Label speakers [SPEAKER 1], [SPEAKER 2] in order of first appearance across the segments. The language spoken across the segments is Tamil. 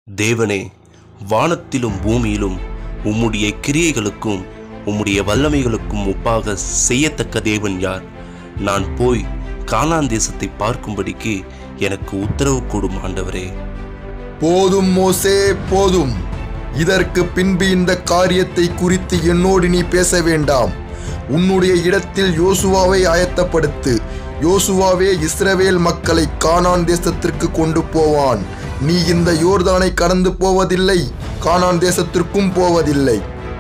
[SPEAKER 1] தேவனே வானத்திலும் பூமியிலும் உம்முடைய கிரியைகளுக்கும் உம்முடைய வல்லமைகளுக்கும் ஒப்பாக செய்யத்தக்க தேவன் யார் நான் போய் கானான் தேசத்தை பார்க்கும்படிக்கு எனக்கு உத்தரவு கூடும் ஆண்டவரே
[SPEAKER 2] போதும் மோசே போதும் இதற்கு பின்பு இந்த காரியத்தை குறித்து என்னோடு நீ பேச வேண்டாம் உன்னுடைய இடத்தில் யோசுவாவை ஆயத்தப்படுத்து யோசுவாவே இஸ்ரவேல் மக்களை கானான் தேசத்திற்கு கொண்டு போவான் நீ இந்த யோர்தானை கடந்து போவதில்லை கானான் தேசத்திற்கும் போவதில்லை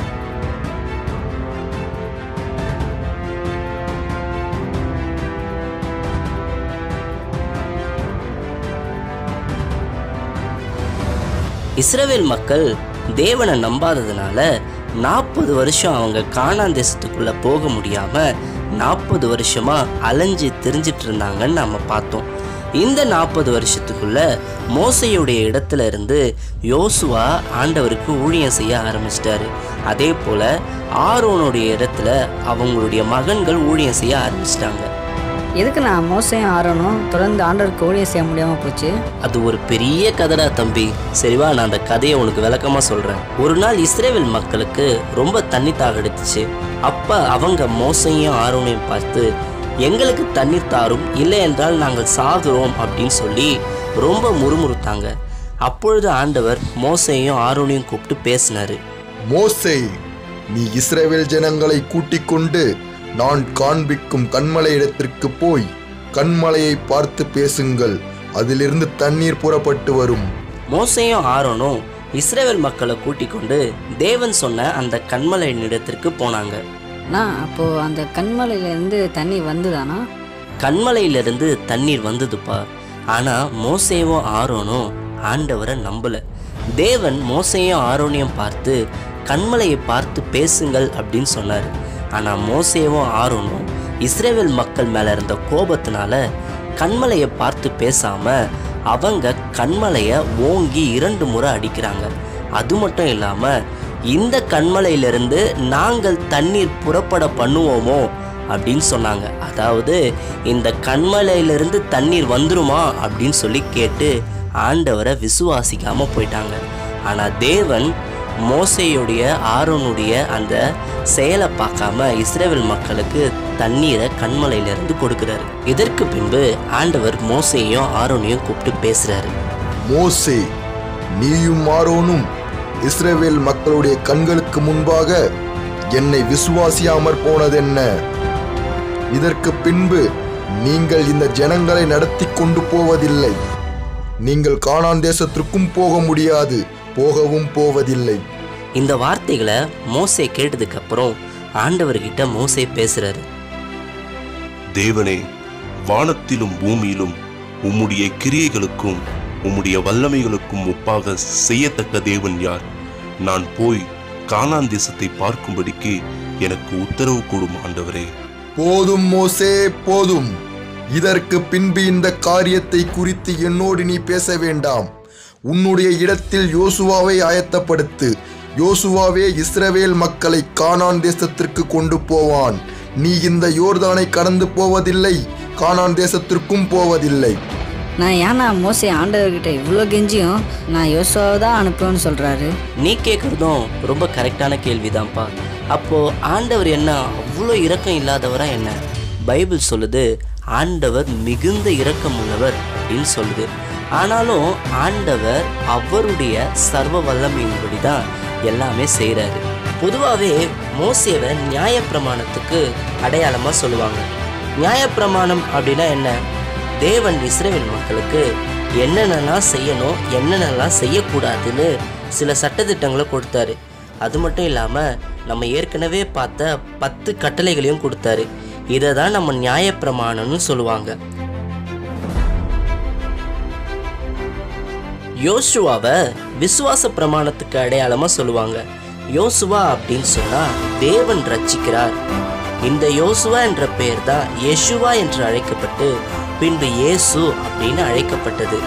[SPEAKER 3] இஸ்ரவேல் மக்கள் தேவனை நம்பாததுனால நாற்பது வருஷம் அவங்க கானான் தேசத்துக்குள்ள போக முடியாம நாற்பது வருஷமா அலைஞ்சு திரிஞ்சிட்டு இருந்தாங்கன்னு நம்ம பார்த்தோம் இந்த நாற்பது வருஷத்துக்குள்ள மோசையுடைய இடத்துல இருந்து யோசுவா ஆண்டவருக்கு ஊழியம் செய்ய ஆரம்பிச்சிட்டாரு அதே போல ஆரோனுடைய இடத்துல அவங்களுடைய மகன்கள் ஊழியம் செய்ய ஆரம்பிச்சிட்டாங்க
[SPEAKER 4] எதுக்கு நான் மோசையும் ஆறணும் தொடர்ந்து ஆண்டவருக்கு ஊழியம் செய்ய முடியாமல் போச்சு
[SPEAKER 3] அது ஒரு பெரிய கதைடா தம்பி சரிவா நான் அந்த கதையை உனக்கு விளக்கமா சொல்றேன் ஒரு நாள் இஸ்ரேல் மக்களுக்கு ரொம்ப தண்ணி தாக எடுத்துச்சு அப்ப அவங்க மோசையும் ஆரோனையும் பார்த்து எங்களுக்கு தண்ணீர் தாரும் இல்லை என்றால் நாங்கள் சாகுறோம் அப்படின்னு சொல்லி ரொம்ப முறுமுறுத்தாங்க அப்பொழுது ஆண்டவர் மோசையும் ஆரோனையும் கூப்பிட்டு பேசினாரு
[SPEAKER 2] மோசே நீ இஸ்ரவேல் ஜனங்களை கூட்டிக் கொண்டு நான் காண்பிக்கும் கண்மலை இடத்திற்கு போய் கண்மலையை பார்த்து பேசுங்கள் அதிலிருந்து தண்ணீர் புறப்பட்டு வரும்
[SPEAKER 3] மோசையும் ஆரோனும் இஸ்ரேல் மக்களை கூட்டிக் கொண்டு தேவன் சொன்ன அந்த கண்மலை இடத்திற்கு போனாங்க
[SPEAKER 4] நான் அப்போது அந்த கண்மலையிலேருந்து தண்ணி வந்துதானா
[SPEAKER 3] கண்மலையிலிருந்து தண்ணீர் வந்ததுப்பா ஆனா மோசேவும் ஆரோனும் ஆண்டவரை நம்பல தேவன் மோசையும் ஆரோனையும் பார்த்து கண்மலையை பார்த்து பேசுங்கள் அப்படின்னு சொன்னார் ஆனா மோசேவும் ஆரோனும் இஸ்ரேல் மக்கள் மேல இருந்த கோபத்தினால கண்மலையை பார்த்து பேசாம அவங்க கண்மலையை ஓங்கி இரண்டு முறை அடிக்கிறாங்க அது மட்டும் இல்லாம இந்த கண்மலையிலிருந்து நாங்கள் தண்ணீர் புறப்பட பண்ணுவோமோ அப்படின்னு சொன்னாங்க அதாவது இந்த கண்மலையிலிருந்து தண்ணீர் வந்துருமா அப்படின்னு சொல்லி கேட்டு ஆண்டவரை விசுவாசிக்காம போயிட்டாங்க ஆனா தேவன் மோசையுடைய ஆரோனுடைய அந்த செயலை பார்க்காம இஸ்ரேல் மக்களுக்கு தண்ணீரை கண்மலையிலிருந்து கொடுக்கிறாரு இதற்கு பின்பு ஆண்டவர் மோசையும் ஆரோனையும் கூப்பிட்டு பேசுறாரு
[SPEAKER 2] மோசே நீயும் ஆரோனும் இஸ்ரவேல் மக்களுடைய கண்களுக்கு முன்பாக என்னை விசுவாசியாமற் போனதென்ன இதற்கு பின்பு நீங்கள் இந்த ஜனங்களை நடத்தி கொண்டு போவதில்லை நீங்கள் கானான் தேசத்திற்கும் போக முடியாது போகவும் போவதில்லை
[SPEAKER 3] இந்த வார்த்தைகளை மோசே கேட்டதுக்கு அப்புறம் ஆண்டவர்கிட்ட மோசே பேசுறாரு
[SPEAKER 1] தேவனே வானத்திலும் பூமியிலும் உம்முடைய கிரியைகளுக்கும் உம்முடைய வல்லமைகளுக்கும் ஒப்பாக செய்யத்தக்க தேவன் யார் நான் போய் கானான் தேசத்தை பார்க்கும்படிக்கு எனக்கு உத்தரவு கூடும் ஆண்டவரே
[SPEAKER 2] போதும் மோசே போதும் இதற்கு பின்பு இந்த காரியத்தை குறித்து என்னோடு நீ பேச வேண்டாம் உன்னுடைய இடத்தில் யோசுவாவை ஆயத்தப்படுத்து யோசுவாவே இஸ்ரவேல் மக்களை கானான் தேசத்திற்கு கொண்டு போவான் நீ இந்த யோர்தானை கடந்து போவதில்லை கானான் தேசத்திற்கும் போவதில்லை
[SPEAKER 4] நான் ஏன்னா மோசை ஆண்டவர்கிட்ட இவ்வளோ கெஞ்சியும் நான் யோசுவாவை தான் அனுப்புவேன்னு சொல்கிறாரு
[SPEAKER 3] நீ கேட்குறதும் ரொம்ப கரெக்டான கேள்விதான்ப்பா அப்போ ஆண்டவர் என்ன அவ்வளோ இரக்கம் இல்லாதவரா என்ன பைபிள் சொல்லுது ஆண்டவர் மிகுந்த இரக்கம் உள்ளவர் அப்படின்னு சொல்லுது ஆனாலும் ஆண்டவர் அவருடைய சர்வ வல்லமையின்படி தான் எல்லாமே செய்கிறாரு பொதுவாகவே மோசேவை நியாயப்பிரமாணத்துக்கு அடையாளமாக சொல்லுவாங்க நியாயப்பிரமாணம் அப்படின்னா என்ன தேவன் இஸ்ரேல் மக்களுக்கு என்னென்னலாம் செய்யணும் என்னென்னலாம் செய்யக்கூடாதுன்னு சில சட்டதிட்டங்களை கொடுத்தாரு அது மட்டும் இல்லாமல் நம்ம ஏற்கனவே பார்த்த பத்து கட்டளைகளையும் கொடுத்தாரு இதை தான் நம்ம நியாயப்பிரமாணம்னு சொல்லுவாங்க யோசுவாவை விசுவாச பிரமாணத்துக்கு அடையாளமாக சொல்லுவாங்க யோசுவா அப்படின்னு சொன்னால் தேவன் ரட்சிக்கிறார் இந்த யோசுவா என்ற பெயர் தான் யெஷுவா என்று அழைக்கப்பட்டு பின்பு இயேசு அப்படின்னு அழைக்கப்பட்டது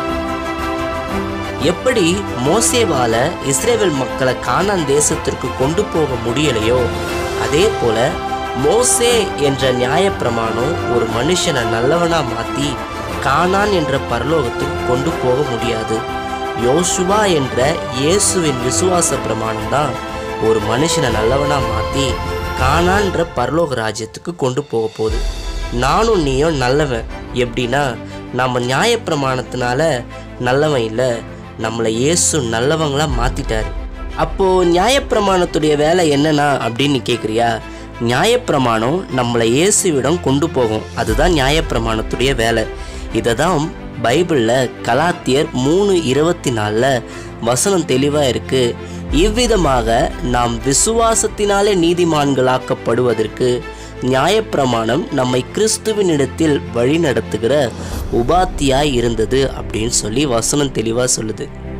[SPEAKER 3] எப்படி மோசேவால இஸ்ரேல் மக்களை கானான் தேசத்திற்கு கொண்டு போக முடியலையோ அதே போல மோசே என்ற நியாயப்பிரமாணம் ஒரு மனுஷனை நல்லவனா மாத்தி கானான் என்ற பரலோகத்துக்கு கொண்டு போக முடியாது யோசுவா என்ற இயேசுவின் விசுவாச பிரமாணம் தான் ஒரு மனுஷனை நல்லவனா மாற்றி காணான்ற பரலோக ராஜ்யத்துக்கு கொண்டு போக போகுது நானும் நீயும் நல்லவன் எப்படின்னா நம்ம நியாயப்பிரமாணத்தினால நல்லவன் இல்லை நம்மளை இயேசு நல்லவங்களா மாற்றிட்டாரு அப்போது நியாயப்பிரமாணத்துடைய வேலை என்னன்னா அப்படின்னு கேட்குறியா நியாயப்பிரமாணம் நம்மளை இயேசுவிடம் கொண்டு போகும் அதுதான் நியாயப்பிரமாணத்துடைய வேலை இதை தான் பைபிளில் கலாத்தியர் மூணு இருபத்தி நாலில் வசனம் தெளிவாக இருக்குது இவ்விதமாக நாம் விசுவாசத்தினாலே நீதிமான்களாக்கப்படுவதற்கு நியாயப்பிரமாணம் நம்மை கிறிஸ்துவினிடத்தில் வழிநடத்துகிற உபாத்தியாய் இருந்தது அப்படின்னு சொல்லி வசனம் தெளிவாக சொல்லுது